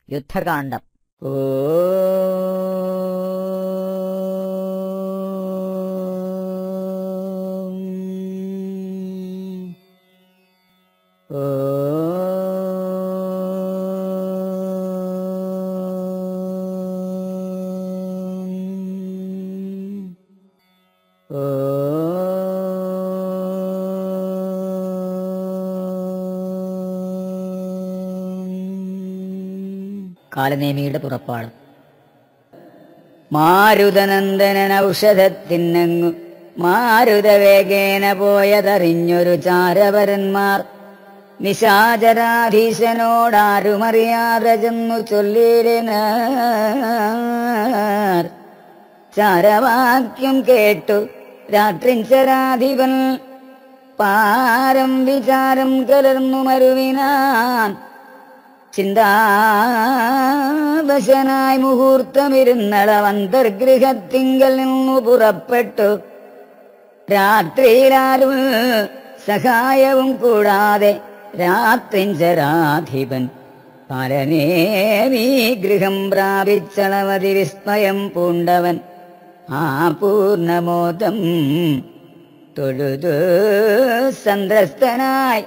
യുദ്ധകാന്ഡം കാലനേമിയുടെ പുറപ്പാട് മാരുതനന്ദനൻ ഔഷധത്തിനങ്ങു മാരുതവേഗേന പോയതറിഞ്ഞൊരു ചാരവരന്മാർ നിശാചരാധീശനോടാരുമറിയാതെ ചെന്നു ചൊല്ലിടിനാർ ചാരവാക്യം കേട്ടു രാത്രിഞ്ചരാധിപൻ പാരം വിചാരം കലർന്നു മരുവിനാൻ ചിന്താവശനായി മുഹൂർത്തമിരുന്നളവന്തർഗൃഹത്തിങ്കൽ നിന്നു പുറപ്പെട്ടു രാത്രിയിലാരും സഹായവും കൂടാതെ രാത്രിഞ്ചരാധിപൻ പരനേമീ ഗൃഹം പ്രാപിച്ചളവതി വിസ്മയം പൂണ്ടവൻ ആ പൂർണമോദം തൊഴുതു സന്ത്രസ്തനായി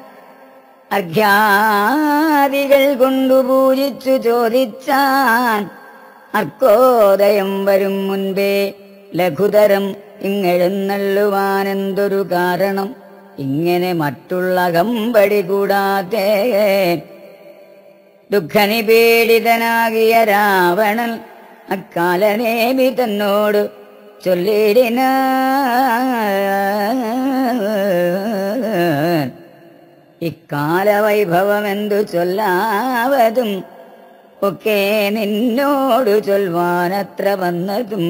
അർഘ്യാദികൾ കൊണ്ടു പൂജിച്ചു ചോദിച്ചാൻ അർക്കോദയം വരും മുൻപേ ലഘുതരം ഇങ്ങെഴുന്നള്ളുവാനെന്തൊരു കാരണം ഇങ്ങനെ മറ്റുള്ള കമ്പടി കൂടാതെ ദുഃഖനിപീഡിതനാകിയ രാവണൻ അക്കാലനേമി തന്നോട് ചൊല്ലിടിന ഇക്കാലവൈഭവമെന്തു ചൊല്ലാവതും ഒക്കെ നിന്നോടു ചൊൽവാനത്ര വന്നതും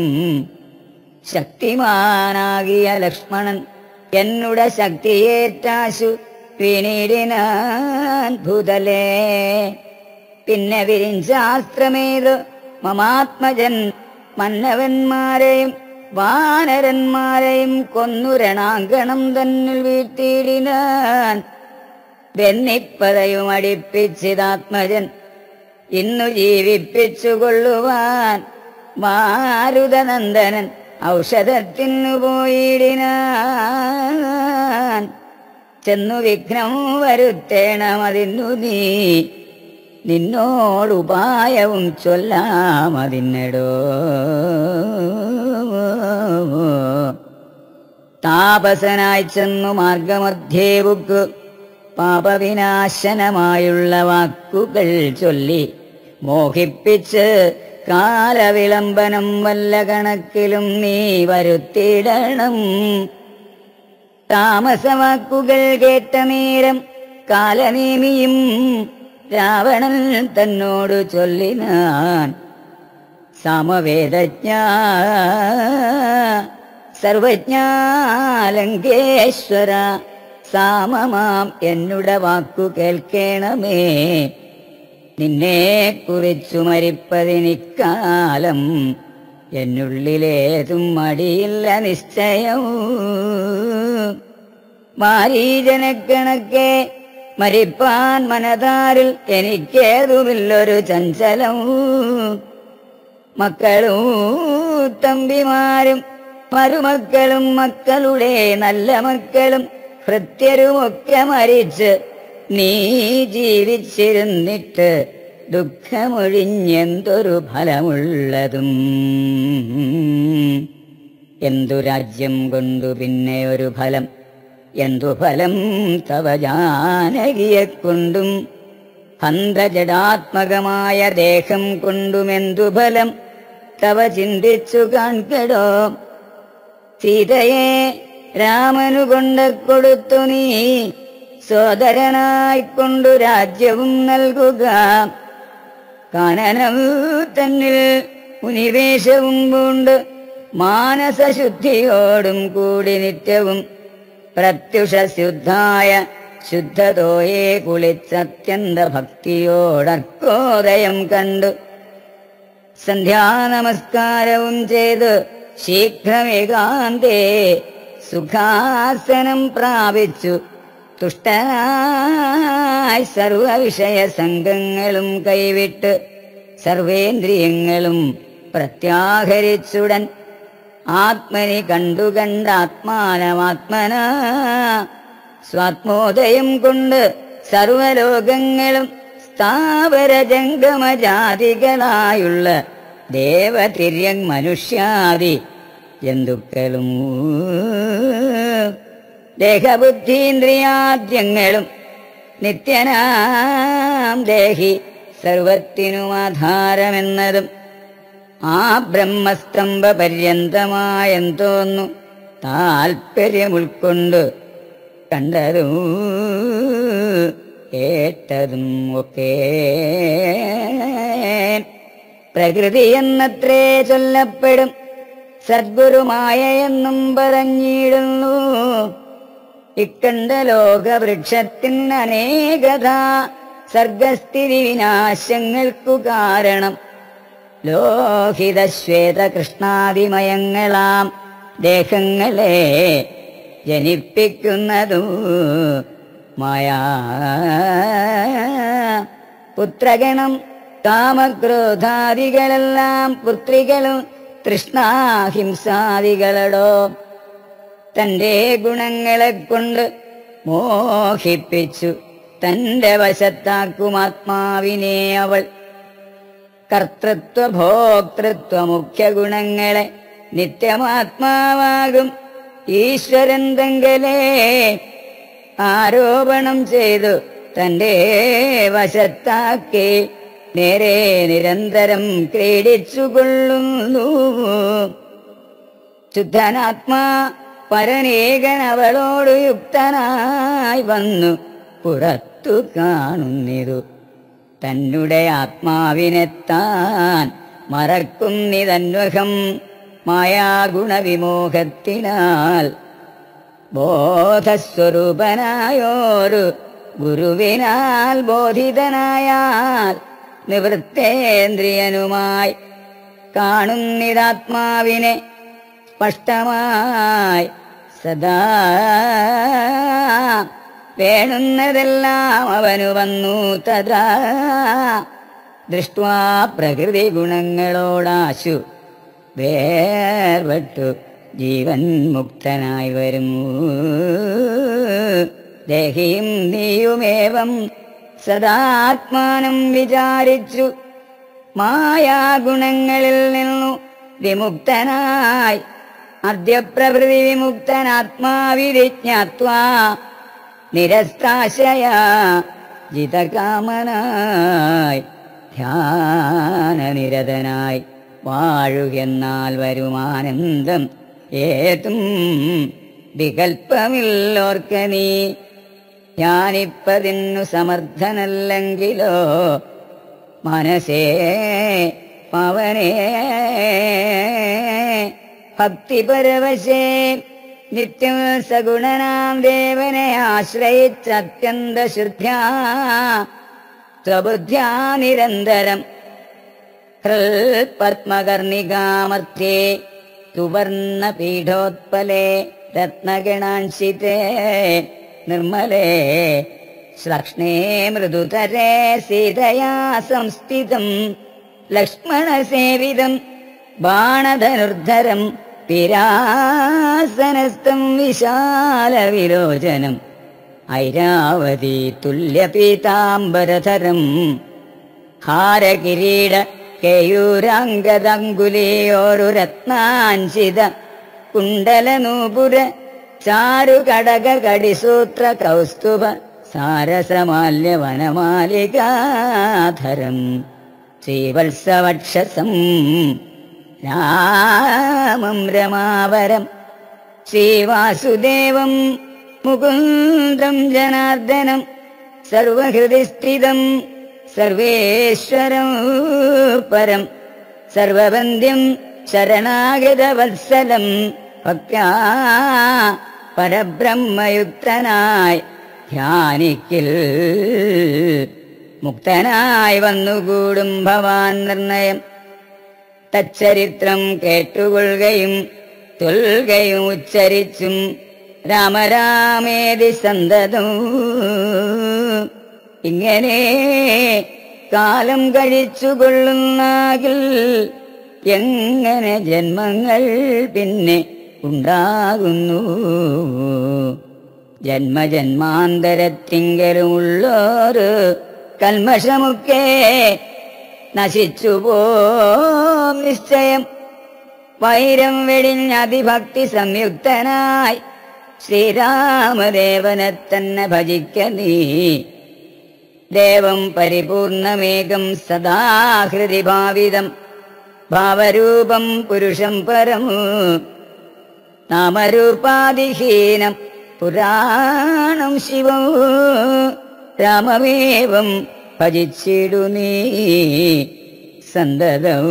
ശക്തിമാനാകിയ ലക്ഷ്മണൻ എന്നുടെ ശക്തിയേറ്റാശു പിന്നീടിനാൻ ഭൂതലേ പിന്നെ വിരിഞ്ചാസ്ത്രമേത് മമാത്മജൻ മന്നവന്മാരെയും വാനരന്മാരെയും കൊന്നുരണാങ്കണം തന്നിൽ വീഴ്ത്തിയിടിനാൻ വെന്നിപ്പതയും അടിപ്പിച്ചിതാത്മജൻ ഇന്നു ജീവിപ്പിച്ചു കൊള്ളുവാൻ മാരുതനന്ദനൻ ഔഷധത്തിനു പോയിടിനാൻ ചെന്നു വിഘ്നം വരുത്തേണമതിന്നു നീ നിന്നോടുപായവും ചൊല്ലാമതിന്നടോ താപസനായി ചെന്നു മാർഗമധ്യേ ബുക്ക് പാപവിനാശനമായുള്ള വാക്കുകൾ ചൊല്ലി മോഹിപ്പിച്ച് കാലവിളംബനം വല്ല കണക്കിലും നീ വരുത്തിയിടണം താമസവാക്കുകൾ കേട്ട നേരം കാലനേമിയും രാവണൻ തന്നോട് ചൊല്ലിനാൻ സമവേദജ്ഞ സർവജ്ഞാലങ്കേശ്വര സാമമാം എന്നുടെ വാക്കു കേൾക്കേണമേ നിന്നെ കുറിച്ചു മരിപ്പതിനിക്കാലം എന്നുള്ളിലേതും മടിയില്ല നിശ്ചയം മാരീജനക്കണക്കെ മരിപ്പാൻ മനതാരിൽ എനിക്കേതുമില്ലൊരു ചഞ്ചലം മക്കളും തമ്പിമാരും മരുമക്കളും മക്കളുടെ നല്ല മക്കളും ഭൃത്യരുമൊക്കെ മരിച്ച് നീ ജീവിച്ചിരുന്നിട്ട് ദുഃഖമൊഴിഞ്ഞെന്തൊരു ഫലമുള്ളതും എന്തു രാജ്യം കൊണ്ടു പിന്നെ ഒരു ഫലം എന്തു ഫലം തവ ജാനകിയെ കൊണ്ടും ഹന്തജടാത്മകമായ ദേഹം കൊണ്ടുമെന്തു ഫലം തവ ചിന്തിച്ചു കാൺകടോ സീതയെ രാമനു കൊണ്ട് കൊടുത്തു നീ സോദരനായിക്കൊണ്ടു രാജ്യവും നൽകുക കാനനം തന്നിൽ മുനിവേശവും പൂണ്ട് മാനസശുദ്ധിയോടും കൂടി നിത്യവും പ്രത്യുഷശുദ്ധായ ശുദ്ധതോയെ കുളിച്ചത്യന്ത ഭക്തിയോടർക്കോദയം കണ്ടു സന്ധ്യാനമസ്കാരവും ചെയ്ത് ശീഘ്രമേകാന്തേ സുഖാസനം പ്രാപിച്ചു തുഷ്ടനായി സർവവിഷയ സംഘങ്ങളും കൈവിട്ട് സർവേന്ദ്രിയങ്ങളും പ്രത്യാഹരിച്ചുടൻ ആത്മനി കണ്ടു കണ്ട ആത്മാനമാത്മന സ്വാത്മോദയം കൊണ്ട് സർവലോകങ്ങളും സ്ഥാവര ജംഗമജാതികളായുള്ള ദേവതിര്യങ് മനുഷ്യാദി ജന്തുക്കളും ദേഹബുദ്ധീന്ദ്രിയാദ്യങ്ങളും നിത്യനാം ദേഹി സർവത്തിനും ആധാരമെന്നതും ആ ബ്രഹ്മസ്തംഭ പര്യന്തമായെന്തോന്നു താൽപ്പര്യം ഉൾക്കൊണ്ട് കണ്ടതും കേട്ടതും ഒക്കെ പ്രകൃതി എന്നത്രേ ചൊല്ലപ്പെടും സദ്ഗുരുമായ എന്നും പറഞ്ഞിടുന്നു ഇക്കണ്ട ലോകവൃക്ഷത്തിൻ അനേകത സർഗസ്ഥിതി വിനാശങ്ങൾക്കു കാരണം ലോഹിത ശ്വേത കൃഷ്ണാതിമയങ്ങളാം ദേഹങ്ങളെ ജനിപ്പിക്കുന്നതും മായാ പുത്രഗണം കാമക്രോധാദികളെല്ലാം പുത്രികളും തൃഷ്ണാഹിംസാദികളടോ തന്റെ ഗുണങ്ങളെ കൊണ്ട് മോഹിപ്പിച്ചു തന്റെ വശത്താക്കും ആത്മാവിനെ അവൾ കർത്തൃത്വ ഭോക്തൃത്വ മുഖ്യ ഗുണങ്ങളെ നിത്യമാത്മാവാകും ഈശ്വരൻ തങ്കലേ ആരോപണം ചെയ്തു തന്റെ വശത്താക്കി നേരെ നിരന്തരം ക്രീഡിച്ചുകൊള്ളുന്നു ശുദ്ധനാത്മാ പരനേകൻ അവളോട് യുക്തനായി വന്നു പുറത്തു കാണുന്നിതു തന്നുടെ ആത്മാവിനെത്താൻ മറക്കുന്നിതന്വഹം മായാഗുണവിമോഹത്തിനാൽ ബോധസ്വരൂപനായോരു ഗുരുവിനാൽ ബോധിതനായാൽ നിവൃത്തേന്ദ്രിയനുമായി കാണുന്നിതാത്മാവിനെ സ്പഷ്ടമായി സദാ വേണുന്നതെല്ലാം അവനു വന്നു തഥാ ദൃഷ്ട്വാ പ്രകൃതി ഗുണങ്ങളോടാശു വേർപെട്ടു ജീവൻ മുക്തനായി വരുന്നു ദേഹിയും നീയുമേവം സദാത്മാനം വിചാരിച്ചു മായാഗുണങ്ങളിൽ നിന്നു വിമുക്തനായി അദ്യപ്രഭൃതി വിമുക്തനാത്മാവിരിജ്ഞാത്വാ നിരസ്താശയ ജിതകാമനായി ധ്യാനനിരതനായി വാഴുകെന്നാൽ വരുമാനന്ദം ഏതും വികൽപ്പമില്ലോർക്ക നീ ധ്യാനിപ്പതിന്നു സമർത്ഥനല്ലെങ്കിലോ മനസ്സേ പവനേ ഭക്തിപരവശേ നിത്യം സഗുണനാം ദേവനെ ആശ്രയിച്ചത്യന്ത ശുദ്ധ്യാ സ്വബുദ്ധ്യാ നിരന്തരം ഹൃൽപത്മകർണികാമർത്ഥ്യേ സുവർണപീഠോത്പലേ രത്നഗണാംശിതേ നിർമ്മലേ ശ്ലക്ഷ്ണേ മൃദുതരേ സീതയാ സംസ്ഥിതം ലക്ഷ്മണസേവിതം ബാണധനുർധരം പിരാസനസ്ഥം വിശാലവിലോചനം ഐരാവതി തുല്യപീതാംബരധരം ഹാരകിരീട കേയൂരാംഗദങ്കുലിയോരു രത്നാഞ്ചിത കുണ്ടലനൂപുര ചാരുകടക കടിസൂത്ര കൗസ്തുഭ സാരസമാല്യ വനമാലികാധരം ശ്രീവത്സവക്ഷസം രാമം രമാവരം ശ്രീവാസുദേവം മുകുന്ദം ജനാർദ്ദനം സർവഹൃദി സ്ഥിതം സർവേശ്വരം പരം സർവവന്ദ്യം ശരണാഗതവത്സലം ഭക്യാ പരബ്രഹ്മയുക്തനായി ധ്യാനിക്കിൽ മുക്തനായി വന്നുകൂടും ഭവാൻ നിർണയം തച്ചരിത്രം കേട്ടുകൊള്ളുകയും തൊൽകയും ഉച്ചരിച്ചും രാമരാമേതി സന്തതും ഇങ്ങനെ കാലം കഴിച്ചു കൊള്ളുന്നാകിൽ എങ്ങനെ ജന്മങ്ങൾ പിന്നെ ഉണ്ടാകുന്നു ജന്മജന്മാന്തരത്തിങ്കലുമുള്ളൊരു കൽമഷമൊക്കെ നശിച്ചു പോ നിശ്ചയം വൈരം വെടിഞ്ഞ് അതിഭക്തി സംയുക്തനായി ശ്രീരാമദേവനെ തന്നെ ഭജിക്ക നീ ദേവം പരിപൂർണമേകം സദാഹൃതി ഭാവിതം ഭാവരൂപം പുരുഷം പരം നാമരൂപാതിഹീനം പുരാണം ശിവം രാമമേവം ഭജിച്ചിടു നീ സന്തതം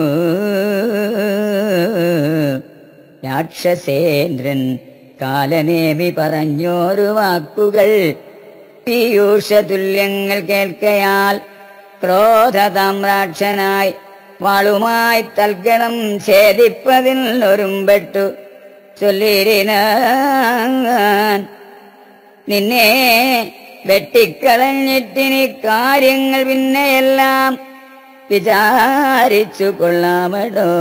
രാക്ഷസേന്ദ്രൻ കാലനേമി പറഞ്ഞോരു വാക്കുകൾ പീയൂഷതുല്യങ്ങൾ കേൾക്കയാൽ ക്രോധതാമ്രാക്ഷനായി വാളുമായി തൽഗണം ഛേദിപ്പതിൽ ഒരുമ്പെട്ടു ചൊല്ലിരിനാൻ നിന്നെ വെട്ടിക്കളഞ്ഞിട്ടിനി കാര്യങ്ങൾ പിന്നെയെല്ലാം വിചാരിച്ചു കൊള്ളാമടോ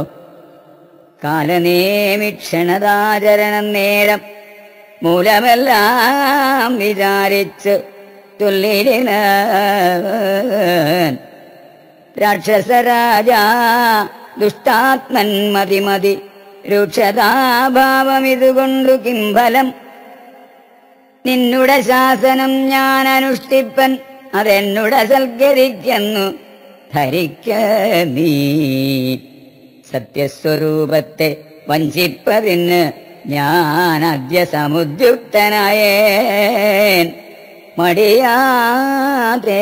കാലനേമിക്ഷണതാചരണം നേരം മൂലമെല്ലാം വിചാരിച്ച് ചൊല്ലിടിന രാക്ഷസരാജ ദുഷ്ടാത്മൻ മതി മതി രൂക്ഷതാഭാവമിതുകൊണ്ടു കിംഫലം നിന്നുടെ ശാസനം ഞാൻ അനുഷ്ഠിപ്പൻ അതെന്നുടെ സൽക്കരിക്കുന്നു ധരിക്ക നീ സത്യസ്വരൂപത്തെ വഞ്ചിപ്പതിന് ഞാൻ അദ്യ സമുദ്യുക്തനായേൻ മടിയാതെ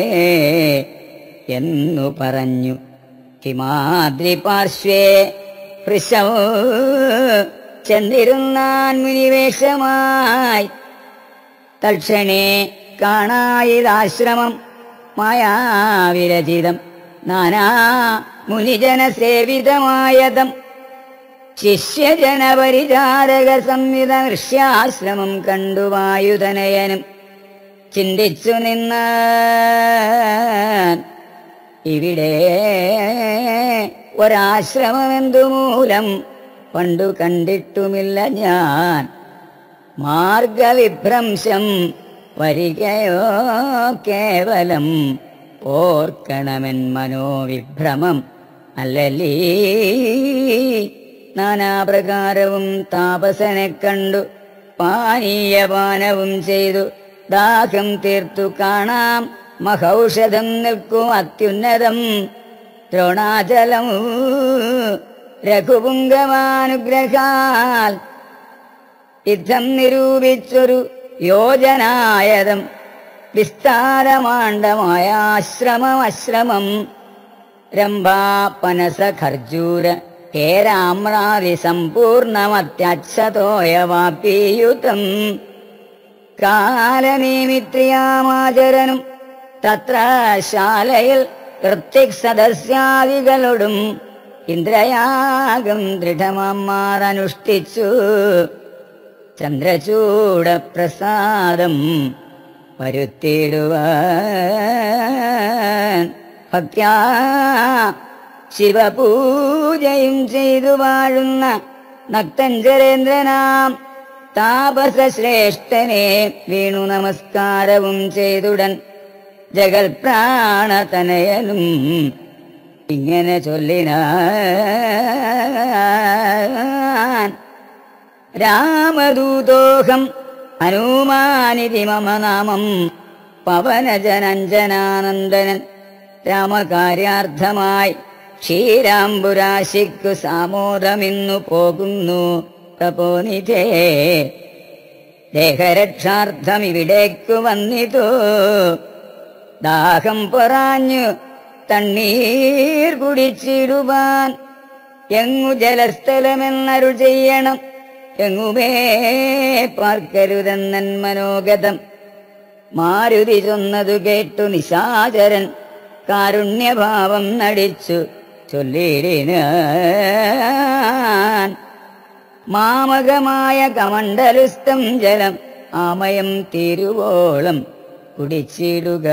എന്നു പറഞ്ഞു ഹിമാദ്രി പാർശ്വേ വൃഷവും ചെന്നിരുന്നാൻ മുനിവേഷമായി തൽക്ഷണേ കാണായിതാശ്രമം മായാവിരചിതം നാനാ മുനിജന സേവിതമായതം ശിഷ്യജനപരിചാരക സംവിധ ഋഷ്യാശ്രമം കണ്ടു വായുധനയനും ചിന്തിച്ചു നിന്ന ഇവിടെ ഒരാശ്രമമെന്തു മൂലം പണ്ടു കണ്ടിട്ടുമില്ല ഞാൻ മാർഗവിഭ്രംശം വരികയോ കേവലം ഓർക്കണമെൻ മനോവിഭ്രമം അല്ലല്ലീ നാനാപ്രകാരവും താപസനെ കണ്ടു പാനീയപാനവും ചെയ്തു ദാഹം തീർത്തു കാണാം മഹൌഷധം നിൽക്കും അത്യുന്നതം ദ്രോണാചലം രഘുപുങ്കമാനുഗ്രഹാൽ യുദ്ധം നിരൂപിച്ചൊരു യോജനായതം വിസ്താരമാണ്ഡമായ ആശ്രമമശ്രമം രംഭാപനസ ഖർജൂര ഹേരാമ്രാതി സമ്പൂർണമത്യക്ഷതോയവാപീയുതം കാലനീമിത്രിയാമാചരനും തത്ര ശാലയിൽ ഋത്തിക് സദസ്യാദികളോടും ഇന്ദ്രയാഗം ദൃഢമാറനുഷ്ഠിച്ചു ചന്ദ്രചൂടപ്രസാദം വരുത്തിടുവാൻ ഭക്യാ ശിവപൂജയും ചെയ്തു വാഴുന്ന നക്തഞ്ചരേന്ദ്രനാം താപസശ്രേഷ്ഠനെ വീണു നമസ്കാരവും ചെയ്തുടൻ ജഗൽപ്രാണതനയനും ഇങ്ങനെ ചൊല്ലിനാൻ രാമദൂതോഹം ഹനുമാനിതി മമ നാമം പവനജനഞ്ജനാനന്ദനൻ രാമകാര്യാർത്ഥമായി ക്ഷീരാംബുരാശിക്കു സാമോദമിന്നു പോകുന്നു തപോനിധേ ദേഹരക്ഷാർത്ഥം ഇവിടേക്കു വന്നിതു ദാഹം പൊറാഞ്ഞു തണ്ണീർ കുടിച്ചിടുവാൻ എങ്ങു ജലസ്ഥലമെന്നരുൾ ചെയ്യണം എങ്ങുമേ പാർക്കരുതെന്നൻ മനോഗതം മാരുതി ചൊന്നതു കേട്ടു നിശാചരൻ കാരുണ്യഭാവം നടിച്ചു ചൊല്ലിടിനാൻ മാമകമായ കമണ്ഡലുസ്ഥം ജലം ആമയം തീരുവോളം കുടിച്ചിടുക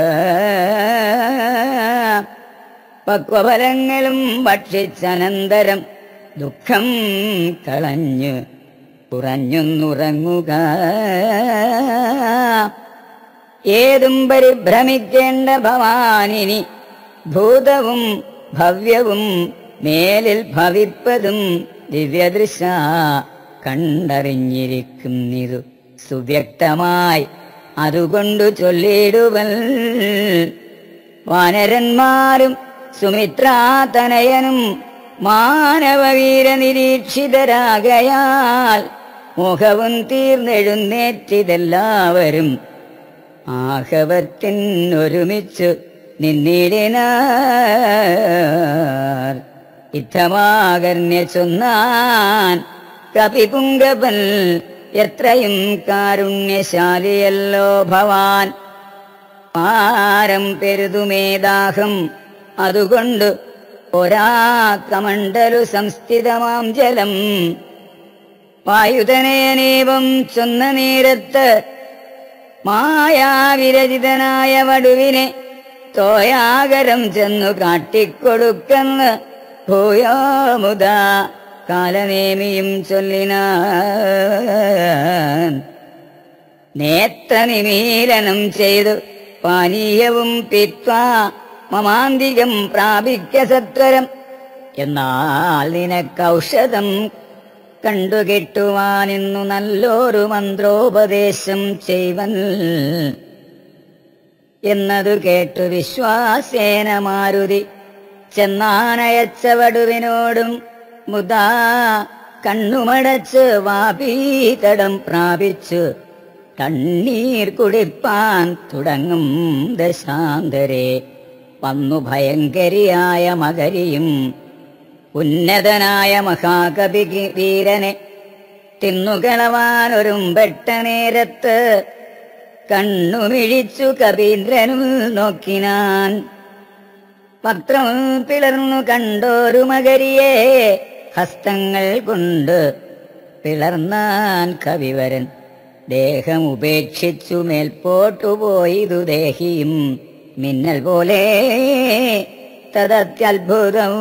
പക്വഫലങ്ങളും ഭക്ഷിച്ചനന്തരം ദുഃഖം കളഞ്ഞ് കുറഞ്ഞൊന്നുറങ്ങുക ഏതും പരിഭ്രമിക്കേണ്ട ഭവാനിനി ഭൂതവും ഭവ്യവും മേലിൽ ഭവിപ്പതും ദിവ്യദൃശ കണ്ടറിഞ്ഞിരിക്കുന്നിതു സുവ്യക്തമായി അതുകൊണ്ടു ചൊല്ലിടുവൽ വാനരന്മാരും സുമിത്രാതനയനും മാനവവീര നിരീക്ഷിതരാകയാൽ മുഖവും തീർന്നെഴുന്നേറ്റിതെല്ലാവരും ആഹവത്തിനൊരുമിച്ചു നിന്നിടിനാർ ഇത്തമാകർണ്യ ചൊന്നാൻ കപിപുങ്കവൻ എത്രയും കാരുണ്യശാലിയല്ലോ ഭവാൻ പാരം പെരുതുമേദാഹം അതുകൊണ്ട് ഒരാ കമണ്ഡലു സംസ്ഥിതമാം ജലം വായുധനയനേവം ചൊന്ന നേരത്ത് മായാവിരചിതനായ വടുവിനെ തോയാകരം ചെന്നു കാട്ടിക്കൊടുക്കെന്ന് ഭൂയോമുദ കാലനേമിയും ചൊല്ലിനാൻ നേത്രനിമീലനം ചെയ്തു പാനീയവും പിത്വാ മമാന്തികം പ്രാപിക്ക സത്വരം എന്നാൽ നിനക്കൗഷധം കണ്ടുകിട്ടുവാനിന്നു നല്ലൊരു മന്ത്രോപദേശം ചെയ്വൻ എന്നതു കേട്ടു വിശ്വാസേന മാരുതി ചെന്നാനയച്ചവടുവിനോടും മുതാ കണ്ണുമടച്ച് വാപീതടം പ്രാപിച്ചു കണ്ണീർ കുടിപ്പാൻ തുടങ്ങും ദശാന്തരെ വന്നു ഭയങ്കരിയായ മകരിയും ഉന്നതനായ മഹാകവി വീരനെ തിന്നുകളവാനൊരും പെട്ട നേരത്ത് കണ്ണുമിഴിച്ചു കവീന്ദ്രനും നോക്കിനാൻ പത്രം പിളർന്നു കണ്ടോരു മകരിയെ ഹസ്തങ്ങൾ കൊണ്ട് പിളർന്നാൻ കവിവരൻ ദേഹം ഉപേക്ഷിച്ചു മേൽപോട്ടുപോയിതു ദേഹിയും മിന്നൽ പോലെ തദത്യത്ഭുതം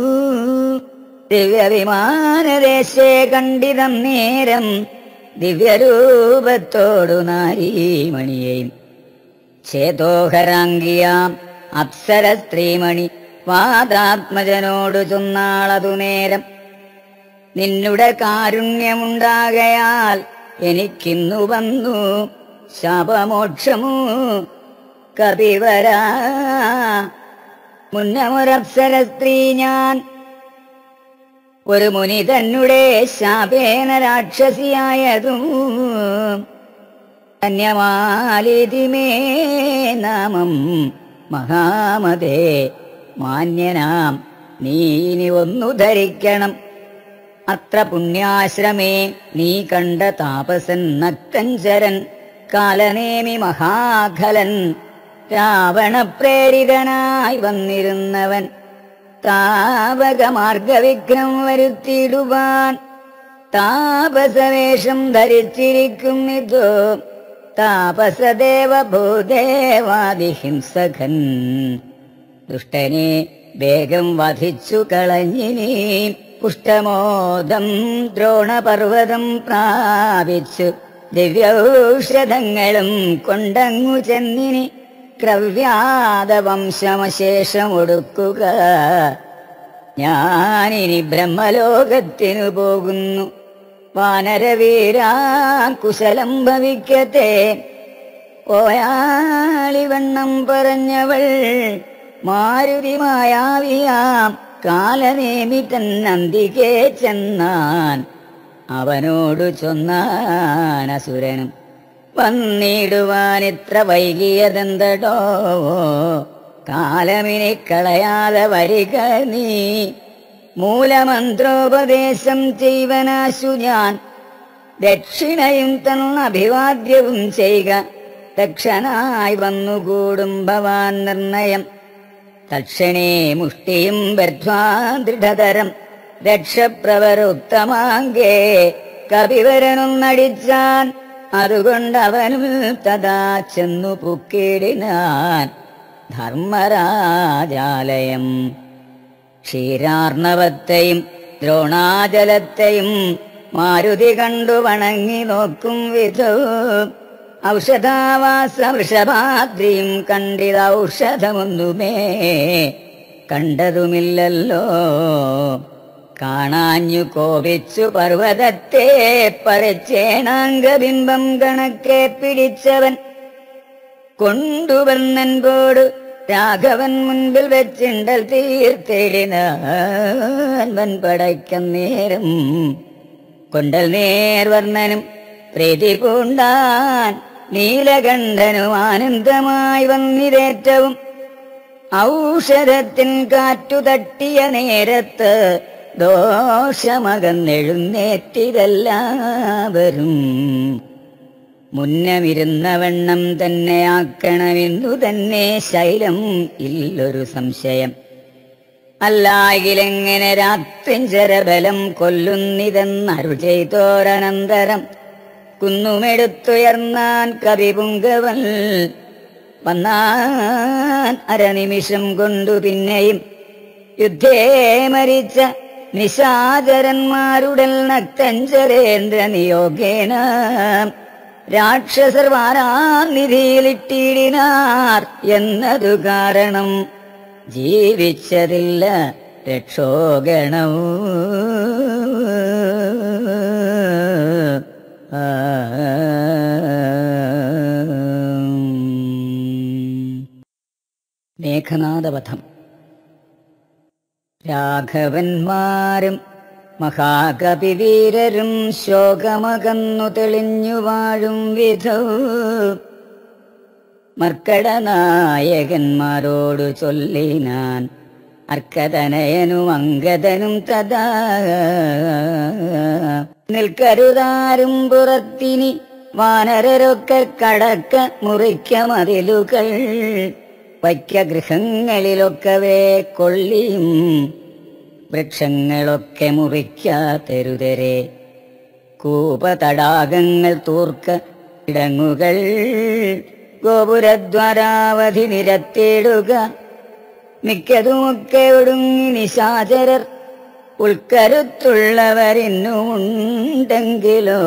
ദിവ്യവിമാനദേശേ കണ്ടിതം നേരം ദിവ്യരൂപത്തോടു നാരീമണിയെയും ചേതോഹരാംഗിയാം അപ്സര സ്ത്രീമണി വാദാത്മജനോടു ചൊന്നാളതു നേരം നിന്നുടെ കാരുണ്യമുണ്ടാകയാൽ എനിക്കിന്നു വന്നു ശാപമോക്ഷമു കപിവരാ മുന്നമൊരപ്സര സ്ത്രീ ഞാൻ ഒരു മുനി തന്നെ ശാപേന രാക്ഷസിയായതും കന്യമാലിതിമേ നാമം മഹാമതേ മാന്യനാം നീ ഇനി ഒന്നു ധരിക്കണം അത്ര പുണ്യാശ്രമേ നീ കണ്ട താപസൻ നക്കഞ്ചരൻ കാലനേമി മഹാഖലൻ രാവണപ്രേരിതനായി വന്നിരുന്നവൻ താപകമാർഗവിഘ്നം വരുത്തിയിടുവാൻ താപസവേഷം ധരിച്ചിരിക്കുന്നിതോ താപസദേവ ഭൂദേവാദിഹിംസകൻ ദുഷ്ടനെ വേഗം വധിച്ചു കളഞ്ഞിനി പുഷ്ടമോദം ദ്രോണപർവതം പ്രാപിച്ചു ദിവ്യൌഷധങ്ങളും കൊണ്ടങ്ങു ചെന്നിനി ക്രവ്യാത വംശമശേഷം ഒടുക്കുക ഞാനിനി ബ്രഹ്മലോകത്തിനു പോകുന്നു വാനരവീരാ കുശലം ഭവിക്കത്തെ ഓയാളിവണ്ണം പറഞ്ഞവൾ മാരുതി മായാവിയാം കാലനേമി തന്നന്തികെ ചെന്നാൻ അവനോടു ചൊന്നാൻ അസുരനും വന്നിടുവാൻ ഇത്ര വൈകിയതെന്തടോ കാലമിനി കളയാതെ വരിക നീ മൂലമന്ത്രോപദേശം ചെയ്വനാശു ഞാൻ ദക്ഷിണയും തന്ന അഭിവാദ്യവും ചെയ്യുക ദക്ഷനായി വന്നുകൂടും ഭവാൻ നിർണയം തക്ഷണേ മുഷ്ടിയും ബദ്ധ്വാ ദൃഢതരം രക്ഷപ്രവരുക്തമാങ്കേ കപിവരനും നടിച്ചാൻ അതുകൊണ്ടവനും തഥാ ചെന്നു പുക്കിടിനാൻ ധർമ്മരാജാലയം ക്ഷീരാർണവത്തെയും ദ്രോണാജലത്തെയും മാരുതി കണ്ടു വണങ്ങി നോക്കും വിധോ ഔഷധാവാസ വൃഷഭാദ്രിയും കണ്ടിത ഔഷധമൊന്നുമേ കണ്ടതുമില്ലല്ലോ കാണാഞ്ഞു കോപിച്ചു പർവ്വതത്തെ പരച്ചേണാംഗബിംബം കണക്കെ പിടിച്ചവൻ കൊണ്ടുവന്നൻപോട് രാഘവൻ മുൻപിൽ വെച്ചിണ്ടൽ തീർത്തേടിനവൻ പടയ്ക്കം നേരം കൊണ്ടൽ നേർവർണ്ണനും പ്രീതി പൂണ്ടാൻ നീലകണ്ഠനും ആനന്ദമായി വന്നിരേറ്റവും ഔഷധത്തിൻ കാറ്റു തട്ടിയ നേരത്ത് ദോഷമകന്നെഴുന്നേറ്റിതെല്ലാവരും മുന്നമിരുന്നവണ്ണം തന്നെ ആക്കണമെന്നു തന്നെ ശൈലം ഇല്ലൊരു സംശയം അല്ലായിലെങ്ങനെ രാത്രിഞ്ചരബലം കൊല്ലുന്നിതെന്നരുൾ ചെയ്തോരനന്തരം കുന്നുമെടുത്തുയർന്നാൻ കവിപുങ്കവൻ വന്നാൻ അരനിമിഷം കൊണ്ടു പിന്നെയും യുദ്ധേ മരിച്ച നിശാചരന്മാരുടൽ നക്തഞ്ചരേന്ദ്ര നിയോഗേന രാക്ഷസർ വാരാനിധിയിലിട്ടിടിനാർ എന്നതു കാരണം ജീവിച്ചതില്ല രക്ഷോഗണവും മേഘനാഥവധം രാഘവന്മാരും മഹാകവിവീരരും ശോകമകന്നു തെളിഞ്ഞു വാഴും വിധൗ മർക്കടനായകന്മാരോടു ചൊല്ലിനാൻ അർക്കതനയനും അങ്കദനും തഥാ നിൽക്കരുതാരും പുറത്തിനി വാനരരൊക്കെ കടക്ക മുറിക്ക മതിലുകൾ വയ്ക്ക ഗൃഹങ്ങളിലൊക്കവേ കൊള്ളിയും വൃക്ഷങ്ങളൊക്കെ മുറിക്കാതെരുതരെ കൂപതടാകങ്ങൾ തൂർക്ക ഇടങ്ങുകൾ ഗോപുരദ്വാരാവധി നിരത്തിയിടുക മിക്കതുമൊക്കെ ഒടുങ്ങി നിശാചരർ ഉൾക്കരുത്തുള്ളവരിന്നും ഉണ്ടെങ്കിലോ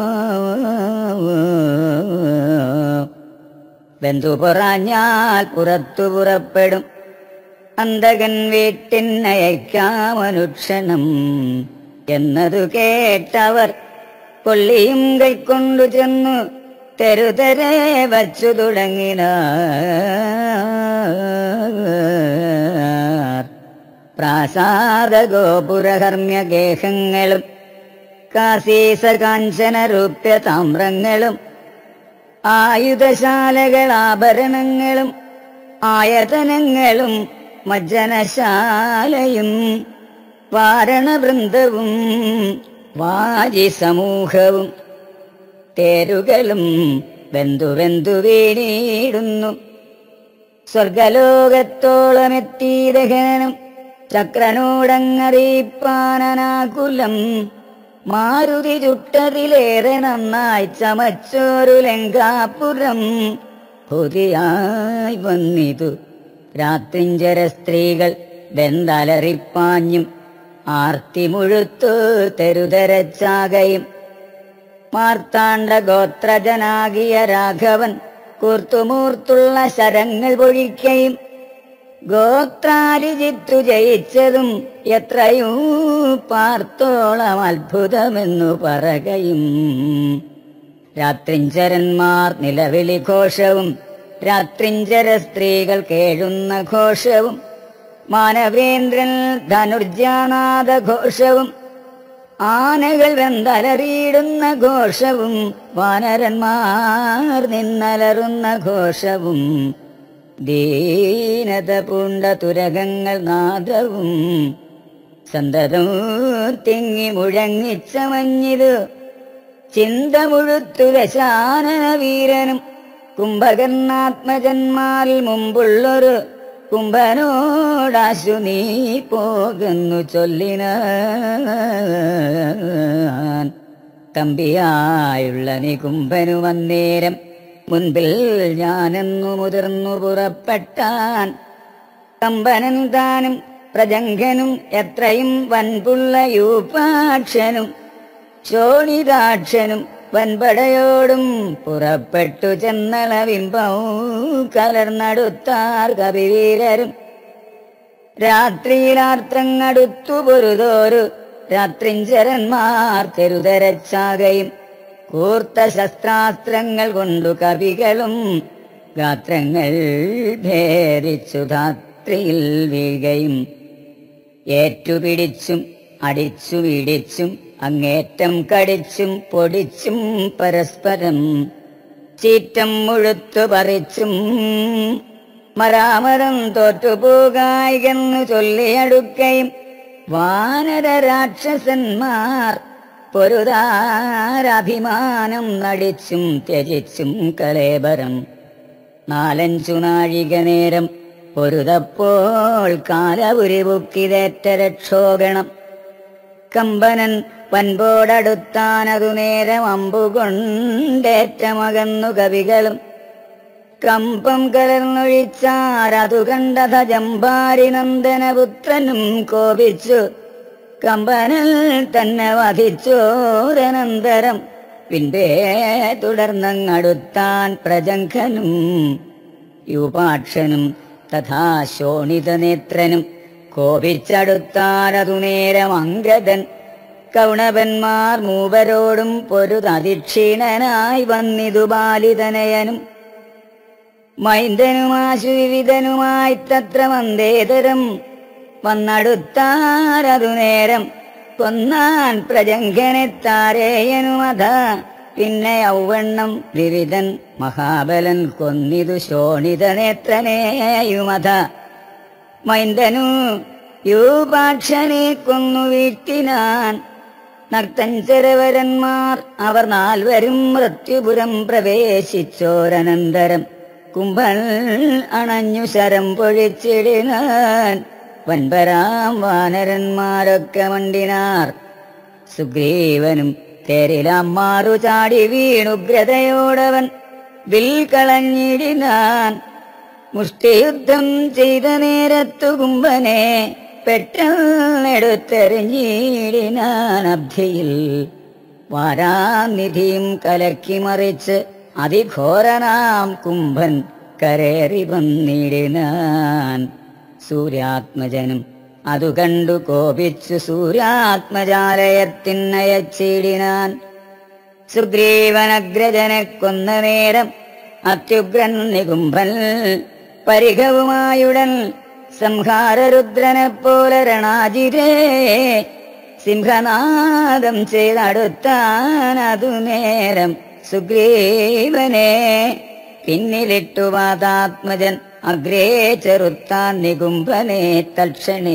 ബന്ധു പൊറാഞ്ഞാൽ പുറത്തു പുറപ്പെടും അന്തകൻ വീട്ടിനയക്കാമനുക്ഷണം എന്നതു കേട്ടവർ കൊള്ളിയും കൈക്കൊണ്ടു ചെന്നു തെരുതരെ വച്ചു തുടങ്ങിന പ്രാസാദ ഗോപുരകർമ്മ്യ ഗേഹങ്ങളും കാശീസ കാഞ്ചന രൂപ്യ താമ്രങ്ങളും ആയുധശാലകൾ ആഭരണങ്ങളും ആയതനങ്ങളും മജ്ജനശാലയും വാരണവൃന്ദവും വാജി സമൂഹവും തേരുകളും ബന്ധുബന്ധു വീണിടുന്നു സ്വർഗലോകത്തോളമെത്തി ദഹനനും ചക്രനോടങ്ങറിയിപ്പാനനാകുലം മാരുതി ചുട്ടതിലേറെ നന്നായി ചമച്ചോരു ലങ്കാപുരം ഹുതിയായി വന്നിതു രാത്രിഞ്ചര സ്ത്രീകൾ ബന്ധലറിപ്പാഞ്ഞും ആർത്തി മുഴുത്തു തെരുതരച്ചാകയും മാർത്താണ്ഡ ഗോത്രജനാകിയ രാഘവൻ കൂർത്തുമൂർത്തുള്ള ശരങ്ങൾ പൊഴിക്കയും ഗോത്രാരിജിത്തു ജയിച്ചതും എത്രയോ പാർത്തോളം അത്ഭുതമെന്നു പറകയും രാത്രിഞ്ചരന്മാർ നിലവിളി ഘോഷവും രാത്രിഞ്ചര സ്ത്രീകൾ കേഴുന്ന ഘോഷവും മാനവേന്ദ്രൻ ധനുർജാനാഥ ഘോഷവും ആനകൾ വെന്തലറിയിടുന്ന ഘോഷവും വാനരന്മാർ നിന്നലറുന്ന ഘോഷവും ദീനത പൂണ്ട തുരകങ്ങൾ നാദവും സന്തതം തിങ്ങി മുഴങ്ങിച്ചമഞ്ഞിതു ചിന്ത മുഴുത്തു ദശാനന വീരനും കുംഭകർണാത്മജന്മാരിൽ മുമ്പുള്ളൊരു കുംഭനോടാശു നീ പോകുന്നു ചൊല്ലിനാൻ തമ്പിയായുള്ള നികുംഭനു വന്നേരം മുൻപിൽ ഞാനെന്നു മുതിർന്നു പുറപ്പെട്ടാൻ കമ്പനൻ താനും പ്രജംഘനും എത്രയും വൻപുള്ള യൂപാക്ഷനും ശോണിതാക്ഷനും വൻപടയോടും പുറപ്പെട്ടു ചെന്നളവിമ്പവും കലർന്നടുത്താർ കവിവീരരും രാത്രിയിലാർത്രങ്ങടുത്തു പൊരുതോരു രാത്രിഞ്ചരന്മാർ തെരുതരച്ചാകയും കൂർത്ത ശസ്ത്രാസ്ത്രങ്ങൾ കൊണ്ടു കവികളും ഗാത്രങ്ങൾ ഭേദിച്ചു ധാത്രിയിൽ വീഴുകയും ഏറ്റുപിടിച്ചും അടിച്ചു വീടിച്ചും അങ്ങേറ്റം കടിച്ചും പൊടിച്ചും പരസ്പരം ചീറ്റം മുഴുത്തു പറിച്ചും മരാമരം തോറ്റുപോകായികെന്നു ചൊല്ലിയടുക്കയും വാനര രാക്ഷസന്മാർ പൊരുതാരഭിമാനം നടിച്ചും ത്യജിച്ചും കലേബരം നാലഞ്ചു നാഴിക നേരം പൊരുതപ്പോൾ കാലപുരിപുക്കിതേറ്റ രക്ഷോഗണം കമ്പനൻ വൻപോടടുത്താനതു നേരം അമ്പുകൊണ്ടേറ്റമകന്നു കവികളും കമ്പം കലർന്നൊഴിച്ചാരതു കണ്ടത ജമ്പാരി നന്ദനപുത്രനും കോപിച്ചു കമ്പനൽ തന്നെ വധിച്ചോരനന്തരം പിൻപേ തുടർന്നങ്ങടുത്താൻ പ്രജംഘനും യൂപാക്ഷനും തഥാ ശോണിതനേത്രനും കോപിച്ചടുത്താരതു നേരം അങ്കദൻ കൗണവന്മാർ മൂവരോടും പൊരുതധിക്ഷീണനായി വന്നിതു ബാലിതനയനും മൈന്ദനുമാശു വിവിധനുമായി തത്ര വന്ദേതരം വന്നടുത്താരതു നേരം കൊന്നാൻ പ്രജങ്കനെത്താരേയനുമത പിന്നെ ഔവണ്ണം വിവിധൻ മഹാബലൻ കൊന്നിതു ശോണിത നേത്രനേയുമത മൈന്ദനു യൂപാക്ഷനെ കൊന്നു വീഴ്ത്തിനാൻ നർത്തഞ്ചരവരന്മാർ അവർ നാൽവരും മൃത്യുപുരം പ്രവേശിച്ചോരനന്തരം കുംഭൾ അണഞ്ഞു ശരം പൊഴിച്ചിടിനാൻ വൻപരാം വാനരന്മാരൊക്കെ മണ്ടിനാർ സുഗ്രീവനും തേരിലമ്മാറു ചാടി വീണുഗ്രതയോടവൻ വിൽ കളഞ്ഞിടിനാൻ മുഷ്ടിയുദ്ധം ചെയ്ത നേരത്തു കുംഭനെ പെട്ടെന്നെടുത്തെറിഞ്ഞിടിനാൻ അബ്ധിയിൽ വാരാനിധിയും കലക്കി മറിച്ച് അതിഘോരനാം കുംഭൻ കരേറി വന്നിടിനാൻ സൂര്യാത്മജനും അതു കണ്ടു കോപിച്ചു സൂര്യാത്മജാലയത്തിനയച്ചിടിനാൻ സുഗ്രീവനഗ്രജനെ കൊന്ന നേരം അത്യുഗ്രൻ നികുംഭൻ പരിഘവുമായുടൻ സംഹാരരുദ്രനെ പോലെ രണാജിരേ സിംഹനാദം ചെയ്തടുത്താൻ അതു നേരം സുഗ്രീവനെ പിന്നിലിട്ടു വാതാത്മജൻ അഗ്രേ ചെറുത്താൻ നികുംഭനെ തൽക്ഷണേ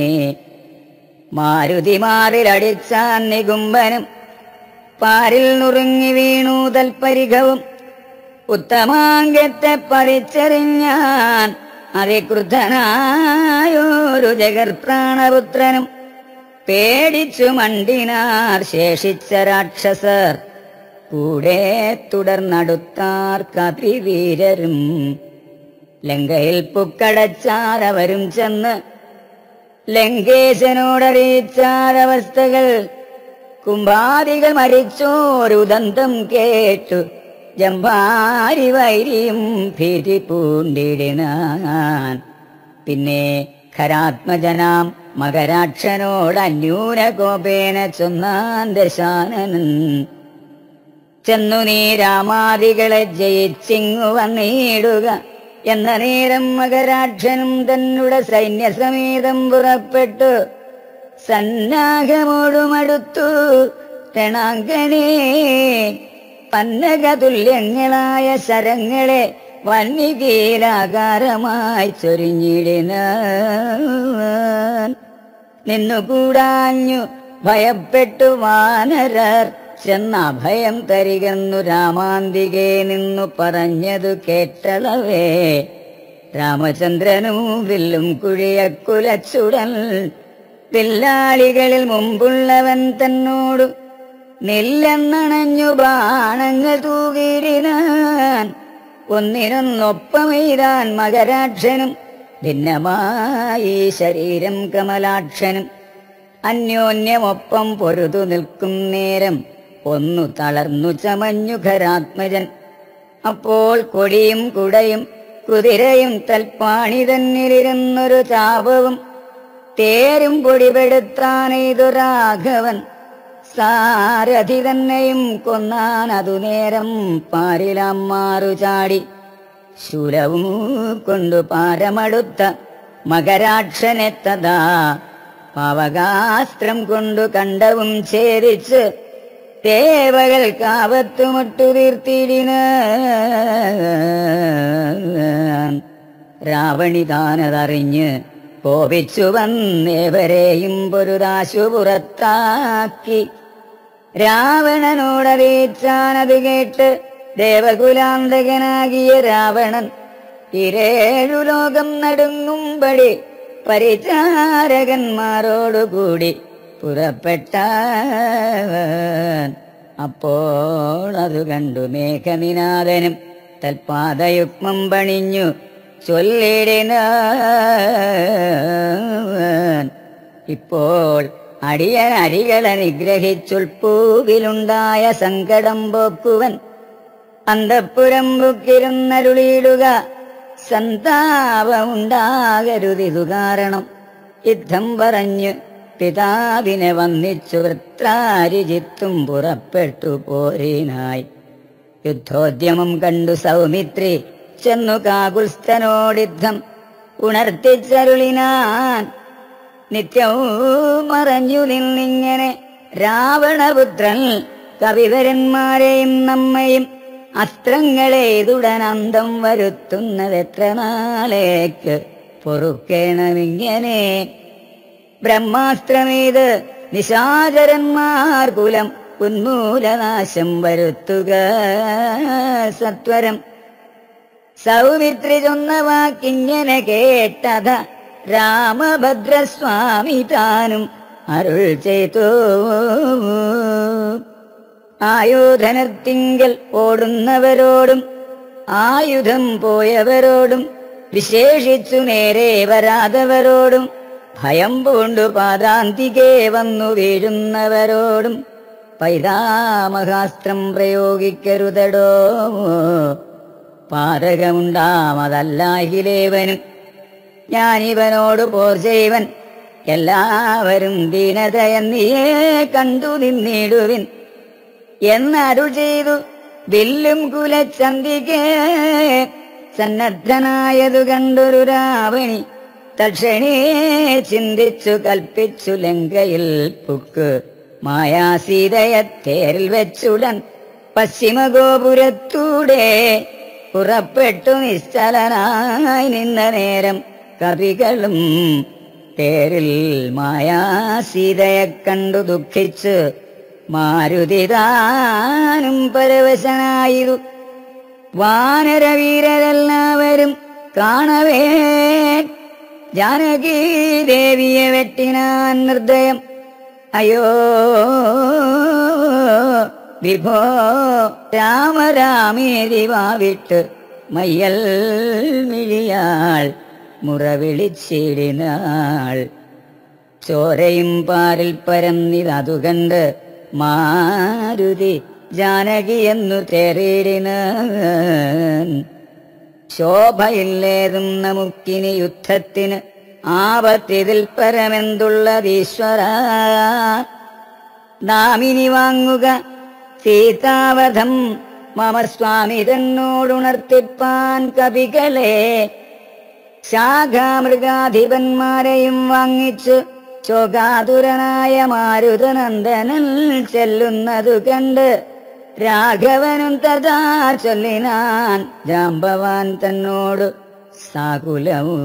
മാരുതിമാറിലടിച്ചാൻ നികുംഭനും പാരിൽ നുറുങ്ങി വീണു തൽപരിഘവും ഉത്തമാംഗത്തെ പറിച്ചെറിഞ്ഞാൻ അതിക്രുദ്ധനായൊരു ജഗർപ്രാണപുത്രനും പേടിച്ചു മണ്ടിനാർ ശേഷിച്ച രാക്ഷസർ കൂടെ തുടർന്നടുത്താർ കപിവീരരും ലങ്കയിൽ പുക്കടച്ചാരവരും ചെന്ന് ലങ്കേശനോടറിയിച്ചാരവസ്ഥകൾ കുംഭാദികൾ മരിച്ചോരുദന്തം കേട്ടു ജമ്പാരി വൈരിയും ഭീതി പൂണ്ടിടിനാൻ പിന്നെ ഖരാത്മജനാം മകരാക്ഷനോട് അന്യൂന കോപേന ചൊന്നാൻ ദശാനനൻ ചെന്നു നീ രാമാദികളെ ജയിച്ചിങ്ങു വന്നിടുക എന്ന നേരം മകരാക്ഷനും തന്നുടെ സൈന്യസമേതം പുറപ്പെട്ടു സന്നാഹമോടുമടുത്തു രണാങ്കനെ പന്നകതുല്യങ്ങളായ ശരങ്ങളെ വന്യകീലാകാരമായി ചൊരിഞ്ഞിടിനാൻ നിന്നുകൂടാഞ്ഞു ഭയപ്പെട്ടു വാനരർ ചെന്ന അഭയം തരികെന്നു രാമാന്തികെ നിന്നു പറഞ്ഞതു കേട്ടളവേ രാമചന്ദ്രനും വില്ലും കുഴിയക്കുലച്ചുടൻ വില്ലാളികളിൽ മുമ്പുള്ളവൻ തന്നോടു നില്ലെന്നണഞ്ഞു ബാണങ്ങൾ തൂകിടിനാൻ ഒന്നിനൊന്നൊപ്പമെയ്താൻ മകരാക്ഷനും ഭിന്നമായി ശരീരം കമലാക്ഷനും അന്യോന്യമൊപ്പം പൊരുതു നിൽക്കും നേരം ഒന്നു തളർന്നു ചമഞ്ഞു ഖരാത്മജൻ അപ്പോൾ കൊടിയും കുടയും കുതിരയും തൽപ്പാണി തന്നിലിരുന്നൊരു ചാപവും തേരും പൊടിപെടുത്താനെയ്തു രാഘവൻ സാരഥി തന്നെയും കൊന്നാൻ അതു നേരം പാരിലമ്മാറു ചാടി ശൂലവും കൊണ്ടു പാരമടുത്ത മകരാക്ഷനെത്തതാ പാവകാസ്ത്രം കൊണ്ടു കണ്ടവും ഛേദിച്ച് ദേവകൾ കാവത്തുമുട്ടു തീർത്തിടിന രാവണിതാനതറിഞ്ഞ് കോപിച്ചു വന്നേവരെയും പൊരുതാശു പുറത്താക്കി രാവണനോടറിയിച്ചാനത് കേട്ട് ദേവകുലാന്തകനാകിയ രാവണൻ ഇരേഴു ലോകം നടുങ്ങുമ്പടി പരിചാരകന്മാരോടുകൂടി പുറപ്പെട്ട അപ്പോൾ അത് കണ്ടു മേഘനിനാഥനും തൽപാദയുഗ്മം പണിഞ്ഞു ചൊല്ലിടിന ഇപ്പോൾ അടിയൻ അരികളെ നിഗ്രഹിച്ചുൾപ്പൂവിലുണ്ടായ സങ്കടം പോക്കുവൻ അന്തപ്പുരം ബുക്കിരുന്നരുളിയിടുക സന്താപമുണ്ടാകരുതിതു കാരണം യുദ്ധം പറഞ്ഞു പിതാവിനെ വന്നിച്ചു വൃത്രാരിജിത്തും പുറപ്പെട്ടു പോരിനായി യുദ്ധോദ്യമം കണ്ടു സൗമിത്രി ചെന്നു കാകുൽസ്ഥനോടിദ്ധം ഉണർത്തിച്ചരുളിനാൻ നിത്യവും മറഞ്ഞു നിന്നിങ്ങനെ രാവണപുത്രൻ കവിവരന്മാരെയും നമ്മയും അസ്ത്രങ്ങളേതുടനന്തം വരുത്തുന്നതെത്ര നാളേക്ക് പൊറുക്കേണമിങ്ങനെ ബ്രഹ്മാസ്ത്രമേത് നിശാചരന്മാർ കുലം ഉന്മൂലനാശം വരുത്തുക സത്വരം സൗമിത്രി ചൊന്ന വാക്കിങ്ങനെ കേട്ടത രാമഭദ്രസ്വാമി താനും അരുൾ ചെയ്തു ആയുധനത്തിങ്കൽ ഓടുന്നവരോടും ആയുധം പോയവരോടും വിശേഷിച്ചു നേരെ വരാതവരോടും ഭയം പൂണ്ടു പാദാന്തികെ വന്നു വീഴുന്നവരോടും പൈതാമഹാസ്ത്രം പ്രയോഗിക്കരുതടോ പാതകമുണ്ടാമതല്ലാഹിലേവനും ഞാനിവനോട് പോർ ചെയ്വൻ എല്ലാവരും ദീനതയെന്നിയേ കണ്ടു നിന്നിടുവിൻ എന്നരുൾ ചെയ്തു വില്ലും കുലച്ചന്തികേ സന്നദ്ധനായതു കണ്ടൊരു രാവണി തക്ഷണേ ചിന്തിച്ചു കൽപ്പിച്ചു ലങ്കയിൽ പുക്ക് മായാസീതയെ തേരിൽ വെച്ചുടൻ പശ്ചിമഗോപുരത്തൂടെ പുറപ്പെട്ടു നിശ്ചലനായി നിന്ന നേരം കവികളും തേരിൽ മായാസീതയെ കണ്ടു ദുഃഖിച്ച് മാരുതിതാനും പരവശനായിരു വാനരവീരരെല്ലാവരും കാണവേ ജാനകി ദേവിയെ വെട്ടിനാൻ നിർദ്ദയം അയോ വിഭോ രാമരാമേരി വാവിട്ട് മയ്യൽ മിഴിയാൾ മുറവിളിച്ചിടിനാൾ ചോരയും പാരിൽ പരന്നിതതു കണ്ട് മാരുതി ജാനകി എന്നു തേറിയിടിന ശോഭയില്ലേതും നമുക്കിനി യുദ്ധത്തിന് ആപത്തിതിൽ പരമെന്തുള്ളതീശ്വര നാമിനി വാങ്ങുക സീതാവധം മമ സ്വാമി തന്നോടുണർത്തിപ്പാൻ കവികളെ ശാഖാമൃഗാധിപന്മാരെയും വാങ്ങിച്ചു ചോകാതുരനായ മാരുതനന്ദനൻ ചെല്ലുന്നതു കണ്ട് രാഘവനും തഥാ ചൊല്ലിനാൻ ജാമ്പവാൻ തന്നോട് സാകുലമൂ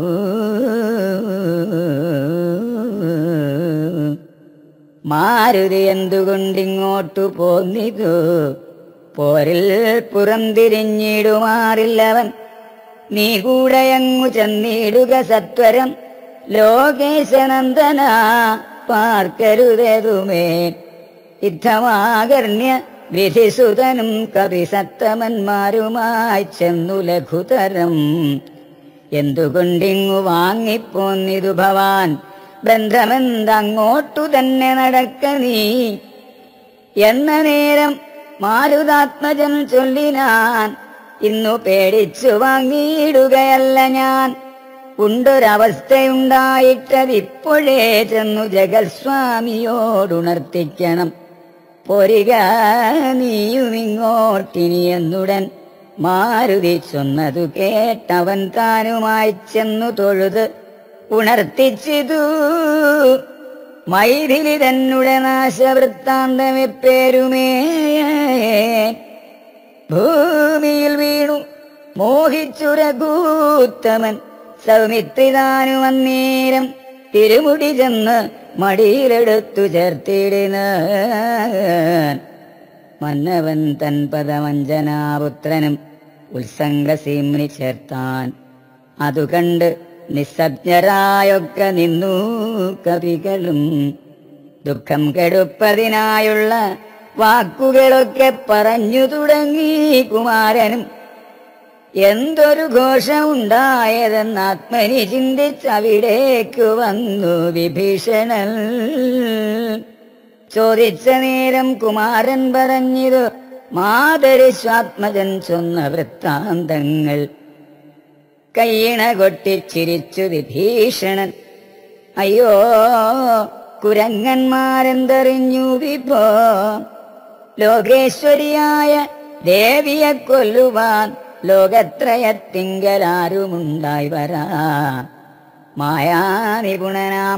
മാരുതി എന്തുകൊണ്ടിങ്ങോട്ടു പോന്നിതു പോരിൽ പുറംതിരിഞ്ഞിടുമാറില്ലവൻ നീ കൂടെയങ്ങു ചെന്നിടുക സത്വരം ലോകേശനന്ദന പാർക്കരുതേതുമേ യുദ്ധമാകർണ്യ വിധിസുതനും കവിസത്തമന്മാരുമായി ചെന്നു ലഘുതരം എന്തുകൊണ്ടിങ്ങു വാങ്ങിപ്പോന്നിതു ഭവാൻ ബന്ധമെന്തങ്ങോട്ടു തന്നെ നടക്ക നീ എന്ന നേരം മാരുതാത്മജൻ ചൊല്ലിനാൻ ഇന്നു പേടിച്ചു വാങ്ങിയിടുകയല്ല ഞാൻ ഉണ്ടൊരവസ്ഥയുണ്ടായിട്ടതിപ്പോഴേ ചെന്നു ജഗത്സ്വാമിയോടുണർത്തിക്കണം പൊരിക നീയുമിങ്ങോട്ടിനി എന്നുടൻ മാരുതി ചൊന്നതു കേട്ടവൻ താനുമായി ചെന്നു തൊഴുത് ഉണർത്തിച്ചിതു മൈഥിലി തന്നെ നാശവൃത്താന്തമെപ്പേരുമേ ഭൂമിയിൽ വീണു മോഹിച്ചുരകൂത്തമൻ സൗമിത്രിതാനും അന്നേരം തിരുമുടി ചെന്ന് മടിയിലെടുത്തു ചേർത്തിടിന മന്നവൻ തൻ പദമഞ്ജനാപുത്രനും ഉത്സംഗസീമ്നി ചേർത്താൻ അതു കണ്ട് നിസ്സജ്ഞരായൊക്കെ നിന്നു കവികളും ദുഃഖം കെടുപ്പതിനായുള്ള വാക്കുകളൊക്കെ പറഞ്ഞു തുടങ്ങി കുമാരനും എന്തൊരു ഘോഷമുണ്ടായതെന്ന് ആത്മനി ചിന്തിച്ചവിടേക്കു വന്നു വിഭീഷണൻ ചോദിച്ച നേരം കുമാരൻ പറഞ്ഞിതു മാതരിസ്വാത്മജൻ ചൊന്ന വൃത്താന്തങ്ങൾ കയ്യിണ കൊട്ടിച്ചിരിച്ചു വിഭീഷണൻ അയ്യോ കുരങ്ങന്മാരെന്തറിഞ്ഞു വിഭോ ലോകേശ്വരിയായ ദേവിയെ കൊല്ലുവാൻ ലോകത്രയത്തിങ്കലാരുമുണ്ടായി വരാ മായാനിപുണനാം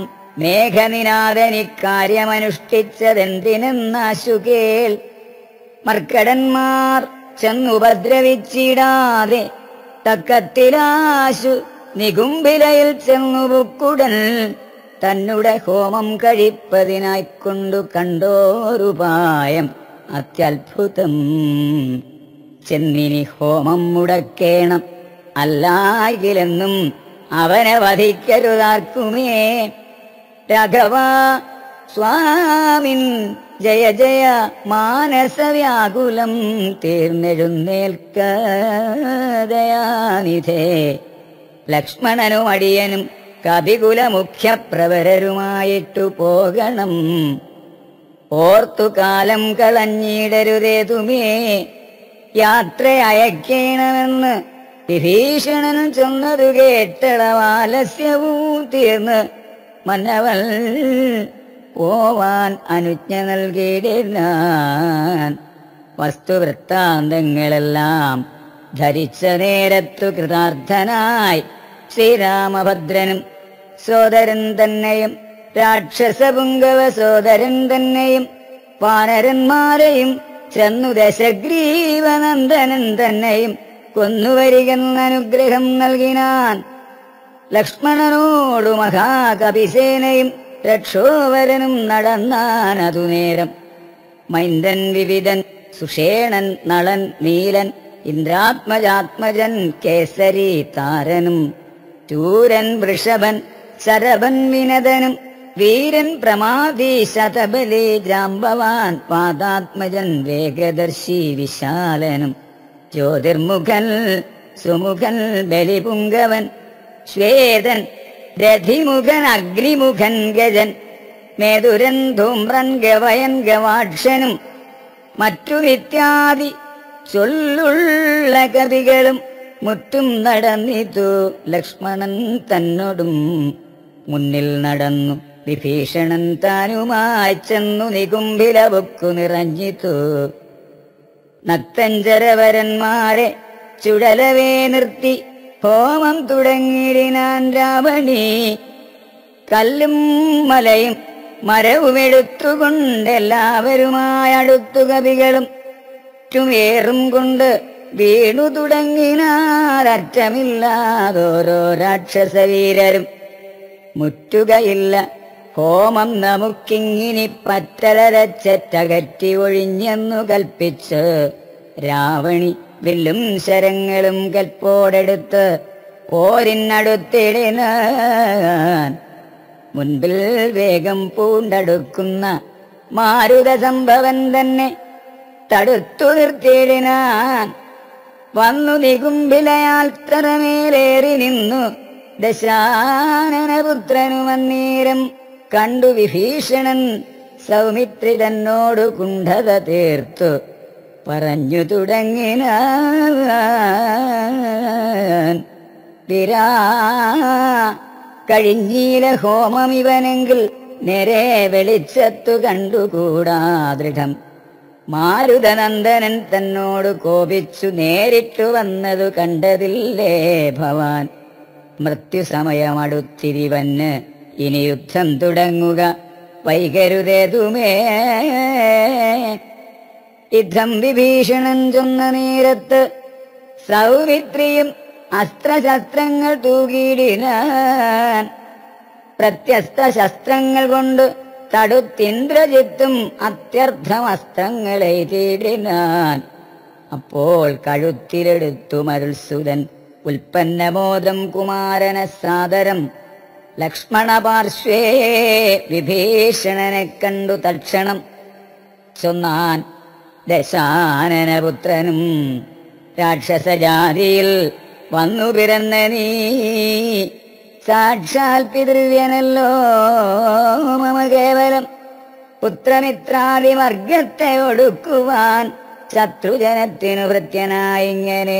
മേഘനിനാഥനിക്കാര്യമനുഷ്ഠിച്ചതെന്തിനെന്നാശു കേൾ മർക്കടന്മാർ ചെന്നുപദ്രവിച്ചിടാതെ തക്കത്തിലാശു നികുംബിലയിൽ ചെന്നു ബുക്കുടൻ തന്നെ ഹോമം കഴിപ്പതിനായി കൊണ്ടു കണ്ടോരുപായം അത്യത്ഭുതം ചെന്നിനി ഹോമം മുടക്കേണം അല്ലായിലെന്നും അവനെ വധിക്കരുതാർക്കുമേ രാഘവ സ്വാമിൻ ജയ ജയ മാനസവ്യാകുലം തീർന്നെഴുന്നേൽക്കതയാനിധേ ലക്ഷ്മണനും അടിയനും കവികുല മുഖ്യപ്രവരരുമായിട്ടു പോകണം ഓർത്തു കാലം കളഞ്ഞിടരുതേതുമേ യാത്ര അയക്കണമെന്ന് വിഭീഷണൻ ചൊന്നതു കേട്ടളവാലസ്യവും തീർന്ന് മന്നവൾ പോവാൻ അനുജ്ഞ നൽകിയിടാൻ വസ്തുവൃത്താന്തങ്ങളെല്ലാം ധരിച്ച നേരത്തു കൃതാർത്ഥനായി ശ്രീരാമഭദ്രനും സോദരൻ തന്നെയും രാക്ഷസപുങ്കവ സോദരൻ തന്നെയും വാനരന്മാരെയും ചെന്നു ദശഗ്രീവനന്ദനൻ തന്നെയും കൊന്നുവരികെന്ന അനുഗ്രഹം നൽകിനാൻ ലക്ഷ്മണനോടു മഹാകപിസേനയും രക്ഷോവരനും നടന്നാൻ അതു നേരം മൈന്ദൻ വിവിധൻ സുഷേണൻ നളൻ നീലൻ ഇന്ദ്രാത്മജാത്മജൻ കേസരി താരനും ചൂരൻ വൃഷഭൻ ശരഭൻ വിനതനും വീരൻ പ്രമാദി ശതബലി ജാമ്പവാൻ പാദാത്മജൻ വേഗദർശി വിശാലനും ജ്യോതിർമുഖൻ സുമുഖൻ ബലിപുങ്കവൻ ശ്വേതൻ രഥിമുഖൻ അഗ്നിമുഖൻ ഗജൻ മേതുരൻ ധൂമ്രൻ ഗവയൻ ഗവാക്ഷനും മറ്റുമിത്യാദി ചൊല്ലുള്ള കവികളും മുറ്റും നടന്നിതു ലക്ഷ്മണൻ തന്നോടും മുന്നിൽ നടന്നു വിഭീഷണൻ താനുമായി ചെന്നു നികുംഭില ബുക്കു നിറഞ്ഞിതു നക്തഞ്ചരവരന്മാരെ ചുടലവേ നിർത്തി ഹോമം തുടങ്ങിയിടിനാൻ രാവണി കല്ലും മലയും മരവുമെടുത്തുകൊണ്ടെല്ലാവരുമായി അടുത്തു കവികളും ചുമേറും കൊണ്ട് വീണു തുടങ്ങിനാരറ്റമില്ലാതോരോ രാക്ഷസവീരരും മുറ്റുകയില്ല ഹോമം നമുക്കിങ്ങിനി പറ്റലരച്ചറ്റകറ്റി ഒഴിഞ്ഞെന്നു കൽപ്പിച്ച് രാവണി വില്ലും ശരങ്ങളും കൽപ്പോടെടുത്ത് പോരിനടുത്തിടിനാൻ മുൻപിൽ വേഗം പൂണ്ടടുക്കുന്ന മാരുത സംഭവൻ തന്നെ തടുത്തു നിർത്തിയിടിനാൻ വന്നു നികുംഭിലയാൽ തറമേലേറി നിന്നു ദശാനനപുത്രനു വന്നീരം കണ്ടു വിഭീഷണൻ സൗമിത്രി തന്നോടു കുണ്ഠത തീർത്തു പറഞ്ഞു തുടങ്ങിനാൻ വിരാ കഴിഞ്ഞീല ഹോമം ഇവനെങ്കിൽ നേരെ വെളിച്ചത്തു കണ്ടുകൂടാ ദൃഢം മാരുതനന്ദനൻ തന്നോട് കോപിച്ചു നേരിട്ടു വന്നതു കണ്ടതില്ലേ ഭവാൻ മൃത്യുസമയമടുത്തിരിവന് ഇനി യുദ്ധം തുടങ്ങുക വൈകരുതേതുമേ യുദ്ധം വിഭീഷണൻ ചൊന്ന നേരത്ത് സൗമിത്രിയും അസ്ത്രശസ്ത്രങ്ങൾ തൂകിയിടിനാൻ പ്രത്യസ്ത ശസ്ത്രങ്ങൾ കൊണ്ട് തടുത്തിന്ദ്രജിത്തും അത്യർത്ഥം അസ്ത്രങ്ങളെ തീടിനാൻ അപ്പോൾ കഴുത്തിലെടുത്തു മരുത്സുതൻ ഉൽപ്പന്നമോദം കുമാരന സാദരം ലക്ഷ്മണ പാർശ്വേ വിഭീഷണനെ കണ്ടു തക്ഷണം ചൊന്നാൻ ദശാനനപുത്രനും രാക്ഷസജാതിയിൽ വന്നു പിറന്ന നീ സാക്ഷാൽ പിതൃവ്യനല്ലോ മമ കേവലം പുത്രമിത്രാദിവർഗത്തെ ഒടുക്കുവാൻ ശത്രുജനത്തിനു ഭൃത്യനായിങ്ങനെ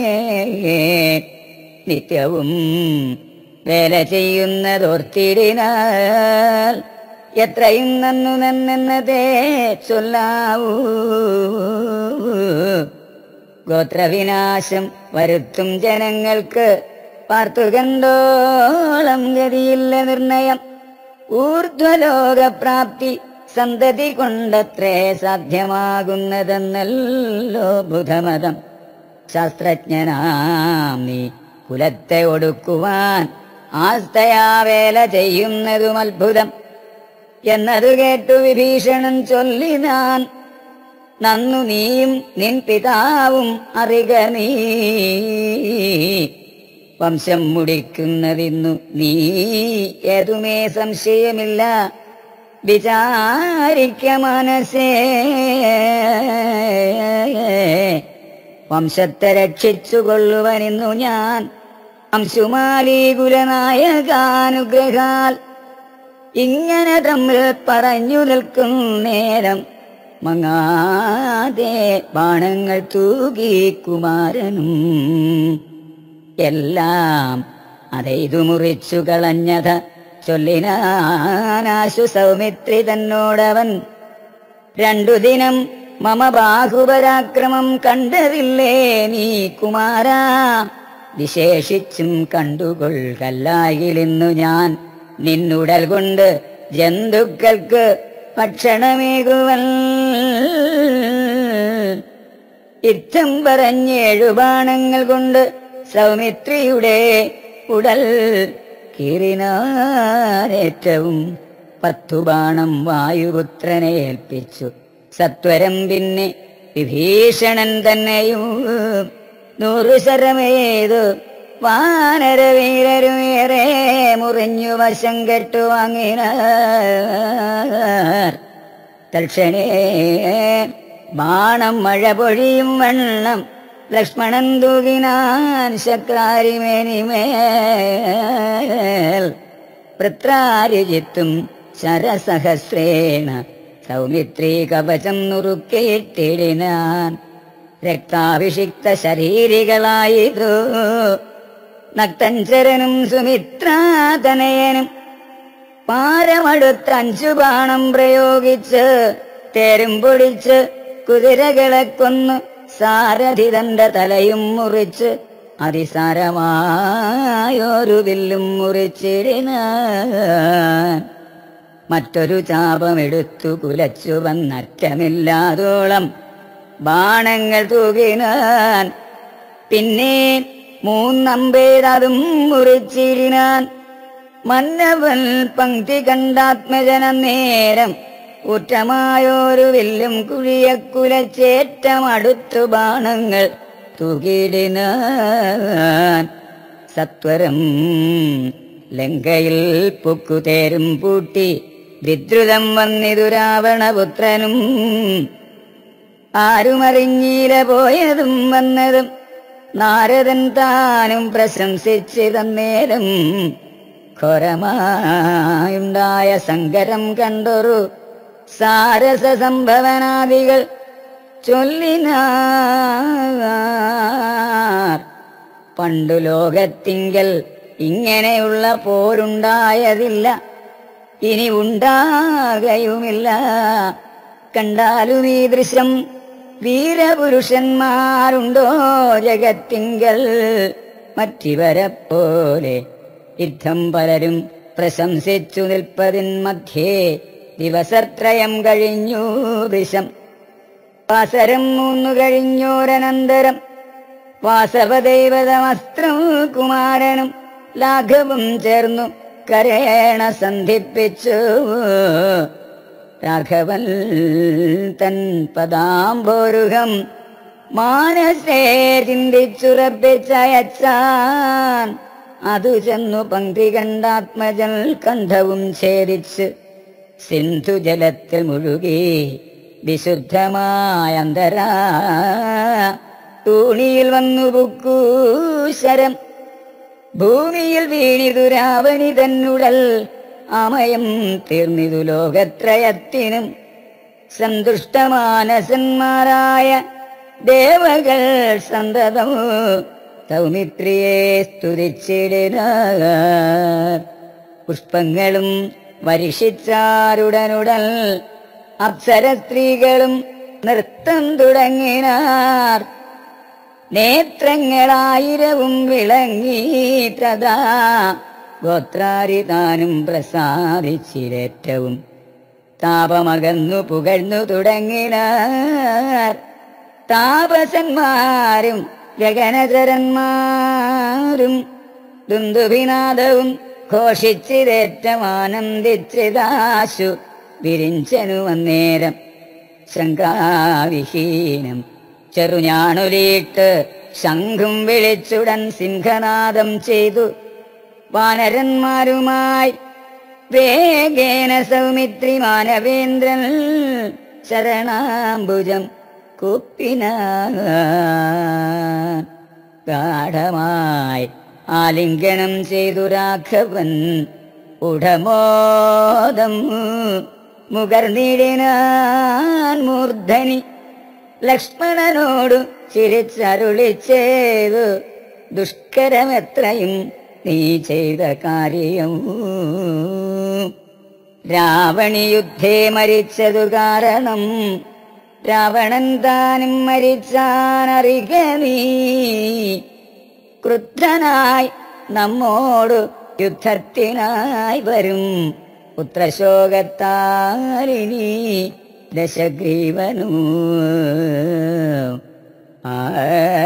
നിത്യവും വേല ചെയ്യുന്നതോർത്തിടിനാൽ എത്രയും നന്നു നന്നെന്നതേ ചൊല്ലാവൂ ഗോത്രവിനാശം വരുത്തും ജനങ്ങൾക്ക് പാർത്തു കണ്ടോളം ഗതിയില്ല നിർണയം ഊർധ്വലോകപ്രാപ്തി സന്തതി കൊണ്ടത്രേ സാധ്യമാകുന്നതെന്നല്ലോ ബുധമതം ശാസ്ത്രജ്ഞനാം നീ കുലത്തെ ഒടുക്കുവാൻ ആസ്തയാ വേല ചെയ്യുന്നതും അത്ഭുതം എന്നതു കേട്ടു വിഭീഷണൻ ചൊല്ലിനാൻ നന്നു നീയും നിൻ പിതാവും അറിക നീ വംശം മുടിക്കുന്നതിന്നു നീ ഏതുമേ സംശയമില്ല വിചാരിക്ക മനസ്സേ വംശത്തെ രക്ഷിച്ചു കൊള്ളുവനിന്നു ഞാൻ അംശുമാലീകുലനായകാനുഗ്രഹാൽ ഇങ്ങനെ തമ്മിൽ പറഞ്ഞു നിൽക്കും നേരം മങ്ങാതെ ബാണങ്ങൾ തൂകി കുമാരനും എല്ലാം അതെയ്തു മുറിച്ചു കളഞ്ഞത ചൊല്ലിനാശു സൗമിത്രി തന്നോടവൻ രണ്ടു ദിനം മമ ബാഹുപരാക്രമം കണ്ടതില്ലേ നീ കുമാരാ വിശേഷിച്ചും കണ്ടുകൊള്ളല്ലായിലിന്നു ഞാൻ നിന്നുടൽ കൊണ്ട് ജന്തുക്കൾക്ക് ഭക്ഷണമേകുവൻ ഇത്തം പറഞ്ഞേഴു ബാണങ്ങൾ കൊണ്ട് സൗമിത്രിയുടെ ഉടൽ കീറിനാരേറ്റവും പത്തു ബാണം വായുപുത്രനെ ഏൽപ്പിച്ചു സത്വരം പിന്നെ വിഭീഷണൻ തന്നെയും നൂറു ശരമേതു വാനരവീരരുമേറെ മുറിഞ്ഞു വശം കെട്ടു വാങ്ങിനാർ തൽക്ഷണേ ബാണം മഴ പൊഴിയും വണ്ണം ലക്ഷ്മണൻ തൂകിനാൻ ശക്രാരിമേനിമേൽ വൃത്രാരിജിത്തും ശരസഹസ്രേണ സൗമിത്രീ കവചം നുറുക്കിയിട്ടിടിനാൻ രക്താഭിഷിക്ത ശരീരികളായിതു നക്തഞ്ചരനും സുമിത്രാതനയനും പാരമടുത്ത് അഞ്ചു ബാണം പ്രയോഗിച്ച് തേരും പൊടിച്ച് കുതിരകളെ കൊന്നു സാരഥി തന്റെ തലയും മുറിച്ച് അതിസാരമായൊരു വില്ലും മുറിച്ചിടിനാൻ മറ്റൊരു ചാപമെടുത്തു കുലച്ചു വന്നറ്റമില്ലാതോളം ബാണങ്ങൾ തൂകിനാൻ പിന്നെ മൂന്നമ്പേരതും മുറിച്ചിടിനാൻ മന്നവൻ പങ്ക്തി കണ്ടാത്മജന നേരം ഊറ്റമായോരു വില്ലും കുഴിയക്കുലച്ചേറ്റം അടുത്തു ബാണങ്ങൾ തൂകിടിനാൻ സത്വരം ലങ്കയിൽ പൊക്കുതേരും പൂട്ടി വിദ്രുതം വന്നിതു രാവണപുത്രനും ആരുമറിഞ്ഞീല പോയതും വന്നതും നാരദൻ താനും പ്രശംസിച്ചിതന്നേരം ഘോരമായുണ്ടായ സങ്കരം കണ്ടൊരു സാരസ സംഭവനാദികൾ ചൊല്ലിനാർ പണ്ടു ലോകത്തിങ്കൽ ഇങ്ങനെയുള്ള പോരുണ്ടായതില്ല ഇനി ഉണ്ടാകയുമില്ല കണ്ടാലും ഈ ദൃശ്യം വീരപുരുഷന്മാരുണ്ടോ ജഗത്തിങ്കൽ മറ്റിവരെ പോലെ യുദ്ധം പലരും പ്രശംസിച്ചു നിൽപ്പതിൻ മധ്യേ ദിവസത്രയം കഴിഞ്ഞു ദൃശം വാസരം മൂന്നു കഴിഞ്ഞോരനന്തരം വാസവദൈവതമസ്ത്രം കുമാരനും ലാഘവും ചേർന്നു കരേണ സന്ധിപ്പിച്ചു രാഘവൻ തൻ പദാംബോരുഹം മാനസേ ചിന്തിച്ചുറപ്പിച്ചയച്ചാൻ അതു ചെന്നു പങ്ക്തി കണ്ടാത്മജൽ കണ്ഠവും ഛേദിച്ച് സിന്ധുജലത്തിൽ മുഴുകി വിശുദ്ധമായ അന്തരാ തൂണിയിൽ വന്നു പുക്കൂ ശരം ഭൂമിയിൽ വീണിതു രാവണി തന്നുടൽ അമയം തീർന്നിതു ലോകത്രയത്തിനും സന്തുഷ്ടമാനസന്മാരായ ദേവകൾ സന്തതം സൗമിത്രിയെ സ്തുതിച്ചിടിനാർ പുഷ്പങ്ങളും വരിഷിച്ചാരുടനുടൽ അപ്സര സ്ത്രീകളും നൃത്തം തുടങ്ങിനാർ നേത്രങ്ങളായിരവും വിളങ്ങി തഥാ ഗോത്രാരി താനും പ്രസാദിച്ചിരേറ്റവും താപമകന്നു പുകഴ്ന്നു തുടങ്ങിനാർ താപസന്മാരും ഗഗനചരന്മാരും ദുന്ദുഭിനാദവും ഘോഷിച്ചിതേറ്റം ആനന്ദിച്ചിതാശു വിരിഞ്ചനു അന്നേരം ശങ്കാവിഹീനം ചെറുഞാണുലീട്ട് ശംഖും വിളിച്ചുടൻ സിംഹനാദം ചെയ്തു വാനരന്മാരുമായി വേഗേന സൗമിത്രി മാനവേന്ദ്രൻ ശരണാംബുജം കുപ്പിന ഗാഠമായി ആലിംഗനം ചെയ്തു രാഘവൻ ഉടമോദം മുകർന്നിടിനാൻ മൂർധനി ലക്ഷ്മണനോടു ചിരിച്ചരുളി ചെയ്തു ദുഷ്കരമെത്രയും നീ ചെയ്ത കാര്യം രാവണി യുദ്ധേ മരിച്ചതു കാരണം രാവണൻ താനും മരിച്ചാനറിക നീ ക്രുദ്ധനായി നമ്മോടു യുദ്ധത്തിനായി വരും പുത്രശോകത്താലിനി ദശഗ്രീവനു ആ